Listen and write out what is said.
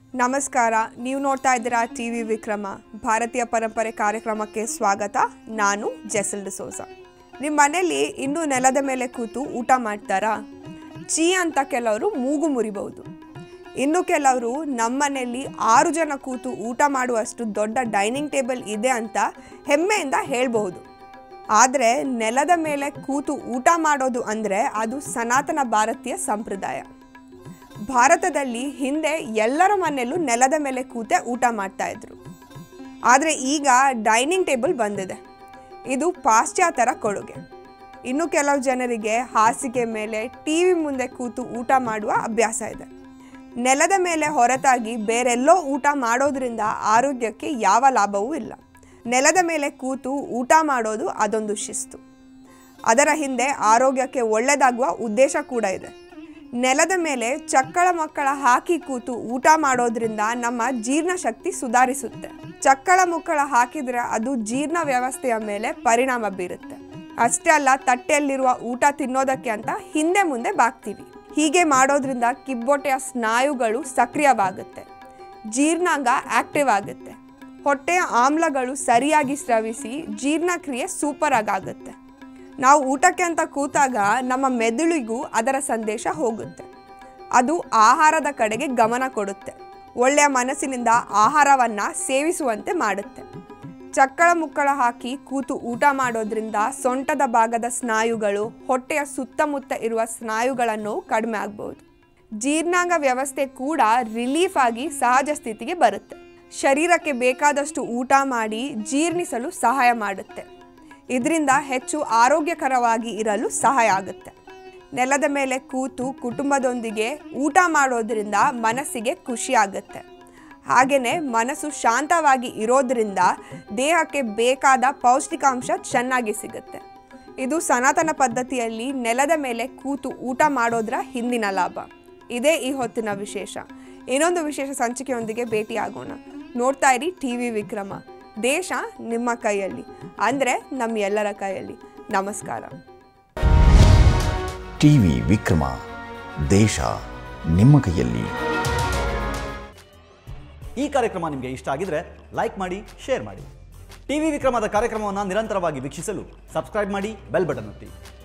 ನಮಸ್ಕಾರ ನೀವು ನೋಡ್ತಾ ಇದ್ದೀರಾ ಟಿ ವಿ ವಿಕ್ರಮ ಭಾರತೀಯ ಪರಂಪರೆ ಕಾರ್ಯಕ್ರಮಕ್ಕೆ ಸ್ವಾಗತ ನಾನು ಜೆಸಲ್ ಡಿಸೋಸ ನಿಮ್ಮ ಮನೇಲಿ ಇನ್ನೂ ನೆಲದ ಮೇಲೆ ಕೂತು ಊಟ ಮಾಡ್ತಾರಾ ಚೀ ಅಂತ ಕೆಲವರು ಮೂಗು ಮುರಿಬಹುದು ಇನ್ನು ಕೆಲವರು ನಮ್ಮನೆಯಲ್ಲಿ ಆರು ಜನ ಕೂತು ಊಟ ಮಾಡುವಷ್ಟು ದೊಡ್ಡ ಡೈನಿಂಗ್ ಟೇಬಲ್ ಇದೆ ಅಂತ ಹೆಮ್ಮೆಯಿಂದ ಹೇಳ್ಬಹುದು ಆದರೆ ನೆಲದ ಮೇಲೆ ಕೂತು ಊಟ ಮಾಡೋದು ಅಂದರೆ ಅದು ಸನಾತನ ಭಾರತೀಯ ಸಂಪ್ರದಾಯ ಭಾರತದಲ್ಲಿ ಹಿಂದೆ ಎಲ್ಲರ ಮನೆಯಲ್ಲೂ ನೆಲದ ಮೇಲೆ ಕೂತೆ ಊಟ ಮಾಡ್ತಾ ಇದ್ರು ಆದರೆ ಈಗ ಡೈನಿಂಗ್ ಟೇಬಲ್ ಬಂದಿದೆ ಇದು ಪಾಶ್ಚಾತ್ಯರ ಕೊಡುಗೆ ಇನ್ನು ಕೆಲವು ಜನರಿಗೆ ಹಾಸಿಗೆ ಮೇಲೆ ಟಿ ವಿ ಮುಂದೆ ಕೂತು ಊಟ ಮಾಡುವ ಅಭ್ಯಾಸ ಇದೆ ನೆಲದ ಮೇಲೆ ಹೊರತಾಗಿ ಬೇರೆಲ್ಲೋ ಊಟ ಮಾಡೋದ್ರಿಂದ ಆರೋಗ್ಯಕ್ಕೆ ಯಾವ ಲಾಭವೂ ಇಲ್ಲ ನೆಲದ ಮೇಲೆ ಕೂತು ಊಟ ಮಾಡೋದು ಅದೊಂದು ಶಿಸ್ತು ಅದರ ಹಿಂದೆ ಆರೋಗ್ಯಕ್ಕೆ ಒಳ್ಳೆಯದಾಗುವ ಉದ್ದೇಶ ಕೂಡ ಇದೆ ನೆಲದ ಮೇಲೆ ಚಕ್ಕಳ ಮಕ್ಕಳ ಹಾಕಿ ಕೂತು ಊಟ ಮಾಡೋದ್ರಿಂದ ನಮ್ಮ ಜೀರ್ಣಶಕ್ತಿ ಸುಧಾರಿಸುತ್ತೆ ಚಕ್ಕಳ ಮುಕ್ಕಳ ಹಾಕಿದ್ರೆ ಅದು ಜೀರ್ಣ ವ್ಯವಸ್ಥೆಯ ಮೇಲೆ ಪರಿಣಾಮ ಬೀರುತ್ತೆ ಅಷ್ಟೇ ಅಲ್ಲ ತಟ್ಟೆಯಲ್ಲಿರುವ ಊಟ ತಿನ್ನೋದಕ್ಕೆ ಅಂತ ಹಿಂದೆ ಮುಂದೆ ಬಾಗ್ತೀವಿ ಹೀಗೆ ಮಾಡೋದ್ರಿಂದ ಕಿಬ್ಬೊಟ್ಟೆಯ ಸ್ನಾಯುಗಳು ಸಕ್ರಿಯವಾಗುತ್ತೆ ಜೀರ್ಣಾಂಗ ಆಕ್ಟಿವ್ ಆಗುತ್ತೆ ಹೊಟ್ಟೆಯ ಆಮ್ಲಗಳು ಸರಿಯಾಗಿ ಸ್ರವಿಸಿ ಜೀರ್ಣಕ್ರಿಯೆ ಸೂಪರ್ ಆಗುತ್ತೆ ನಾವು ಊಟಕ್ಕೆ ಅಂತ ಕೂತಾಗ ನಮ್ಮ ಮೆದುಳಿಗೂ ಅದರ ಸಂದೇಶ ಹೋಗುತ್ತೆ ಅದು ಆಹಾರದ ಕಡೆಗೆ ಗಮನ ಕೊಡುತ್ತೆ ಒಳ್ಳೆಯ ಮನಸ್ಸಿನಿಂದ ಆಹಾರವನ್ನು ಸೇವಿಸುವಂತೆ ಮಾಡುತ್ತೆ ಚಕ್ಕಳ ಮುಕ್ಕಳ ಹಾಕಿ ಕೂತು ಊಟ ಮಾಡೋದ್ರಿಂದ ಸೊಂಟದ ಭಾಗದ ಸ್ನಾಯುಗಳು ಹೊಟ್ಟೆಯ ಸುತ್ತಮುತ್ತ ಇರುವ ಸ್ನಾಯುಗಳ ನೋವು ಕಡಿಮೆ ಆಗ್ಬೋದು ಜೀರ್ಣಾಂಗ ವ್ಯವಸ್ಥೆ ಕೂಡ ರಿಲೀಫ್ ಆಗಿ ಸಹಜ ಸ್ಥಿತಿಗೆ ಬರುತ್ತೆ ಶರೀರಕ್ಕೆ ಬೇಕಾದಷ್ಟು ಊಟ ಮಾಡಿ ಜೀರ್ಣಿಸಲು ಸಹಾಯ ಮಾಡುತ್ತೆ ಇದರಿಂದ ಹೆಚ್ಚು ಆರೋಗ್ಯಕರವಾಗಿ ಇರಲು ಸಹಾಯ ಆಗುತ್ತೆ ನೆಲದ ಮೇಲೆ ಕೂತು ಕುಟುಂಬದೊಂದಿಗೆ ಊಟ ಮಾಡೋದ್ರಿಂದ ಮನಸ್ಸಿಗೆ ಖುಷಿ ಆಗುತ್ತೆ ಹಾಗೆಯೇ ಮನಸ್ಸು ಶಾಂತವಾಗಿ ಇರೋದ್ರಿಂದ ದೇಹಕ್ಕೆ ಬೇಕಾದ ಪೌಷ್ಟಿಕಾಂಶ ಚೆನ್ನಾಗಿ ಸಿಗುತ್ತೆ ಇದು ಸನಾತನ ಪದ್ಧತಿಯಲ್ಲಿ ನೆಲದ ಮೇಲೆ ಕೂತು ಊಟ ಮಾಡೋದ್ರ ಹಿಂದಿನ ಲಾಭ ಇದೇ ಈ ಹೊತ್ತಿನ ವಿಶೇಷ ಇನ್ನೊಂದು ವಿಶೇಷ ಸಂಚಿಕೆಯೊಂದಿಗೆ ಭೇಟಿಯಾಗೋಣ ನೋಡ್ತಾ ಇರಿ ಟಿ ವಿ ವಿಕ್ರಮ ದೇಶ ನಿಮ್ಮ ಕೈಯಲ್ಲಿ ಅಂದರೆ ನಮ್ಮ ಎಲ್ಲರ ಕೈಯಲ್ಲಿ ನಮಸ್ಕಾರ ಟಿವಿ ವಿಕ್ರಮ ದೇಶ ನಿಮ್ಮ ಕೈಯಲ್ಲಿ ಈ ಕಾರ್ಯಕ್ರಮ ನಿಮಗೆ ಇಷ್ಟ ಆಗಿದ್ರೆ ಲೈಕ್ ಮಾಡಿ ಶೇರ್ ಮಾಡಿ ಟಿವಿ ವಿಕ್ರಮದ ಕಾರ್ಯಕ್ರಮವನ್ನು ನಿರಂತರವಾಗಿ ವೀಕ್ಷಿಸಲು ಸಬ್ಸ್ಕ್ರೈಬ್ ಮಾಡಿ ಬೆಲ್ ಬಟನ್ ಒತ್ತಿ